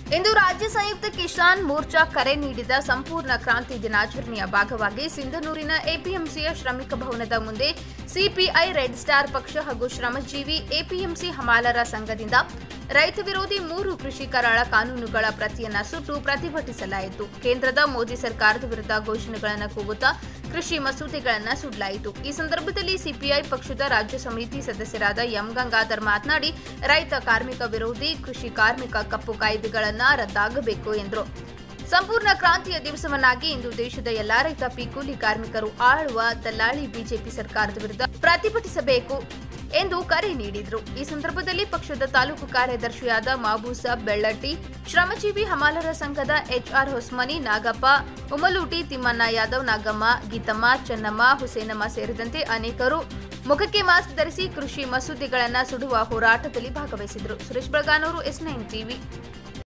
ಇಂದು ರಾಜ್ಯ ಸಂಯುಕ್ತ ಕಿಸಾನ್ ಮೋರ್ಚಾ ಕರೆ ನೀಡಿದ ಸಂಪೂರ್ಣ ಕ್ರಾಂತಿ ದಿನಾಚರಣೆಯ ಭಾಗವಾಗಿ ಸಿಂಧನೂರಿನ ಎಪಿಎಂಸಿಯ ಶ್ರಮಿಕ ಭವನದ ಮುಂದೆ ಸಿಪಿಐ ರೆಡ್ ಸ್ಟಾರ್ ಪಕ್ಷ ಹಾಗೂ ಶ್ರಮಜೀವಿ ಎಪಿಎಂಸಿ ಹಮಾಲರ ಸಂಘದಿಂದ ರೈತ ವಿರೋಧಿ ಮೂರು ಕೃಷಿ ಕರಾಳ ಕಾನೂನುಗಳ ಪ್ರತಿಯನ್ನ ಸುಟ್ಟು ಪ್ರತಿಭಟಿಸಲಾಯಿತು ಕೇಂದ್ರದ ಮೋದಿ ಸರ್ಕಾರದ ವಿರುದ್ಧ ಘೋಷಣೆಗಳನ್ನು ಕೂಗುತ್ತಾ ಕೃಷಿ ಮಸೂದೆಗಳನ್ನು ಸುಡಲಾಯಿತು ಈ ಸಂದರ್ಭದಲ್ಲಿ ಸಿಪಿಐ ಪಕ್ಷದ ರಾಜ್ಯ ಸಮಿತಿ ಸದಸ್ಯರಾದ ಎಂ ಗಂಗಾಧರ್ ಮಾತನಾಡಿ ರೈತ ಕಾರ್ಮಿಕ ವಿರೋಧಿ ಕೃಷಿ ಕಾರ್ಮಿಕ ಕಪ್ಪು ಕಾಯ್ದೆಗಳನ್ನ ರದ್ದಾಗಬೇಕು ಎಂದರು ಸಂಪೂರ್ಣ ಕ್ರಾಂತಿಯ ದಿವಸವನ್ನಾಗಿ ಇಂದು ದೇಶದ ಎಲ್ಲಾ ರೈತ ಕೂಲಿ ಕಾರ್ಮಿಕರು ಆಳುವ ದಲ್ಲಾಳಿ ಬಿಜೆಪಿ ಸರ್ಕಾರದ ವಿರುದ್ಧ ಪ್ರತಿಭಟಿಸಬೇಕು ಎಂದು ಕರೆ ನೀಡಿದ್ರು ಈ ಸಂದರ್ಭದಲ್ಲಿ ಪಕ್ಷದ ತಾಲೂಕು ಕಾರ್ಯದರ್ಶಿಯಾದ ಮಾಬೂಸಾಬ್ ಬೆಳ್ಳಟ್ಟಿ ಶ್ರಮಜೀವಿ ಹಮಾಲರ ಸಂಘದ ಎಚ್ಆರ್ ಹೊಸ್ಮನಿ ನಾಗಪ್ಪ ಉಮಲೂಟಿ ತಿಮ್ಮಣ್ಣ ಯಾದವ್ ನಾಗಮ್ಮ ಗೀತಮ್ಮ ಚೆನ್ನಮ್ಮ ಹುಸೇನಮ್ಮ ಸೇರಿದಂತೆ ಅನೇಕರು ಮುಖಕ್ಕೆ ಮಾಸ್ಕ್ ಧರಿಸಿ ಕೃಷಿ ಮಸೂದೆಗಳನ್ನು ಸುಡುವ ಹೋರಾಟದಲ್ಲಿ ಭಾಗವಹಿಸಿದರು Suresh Balaganur S nine TV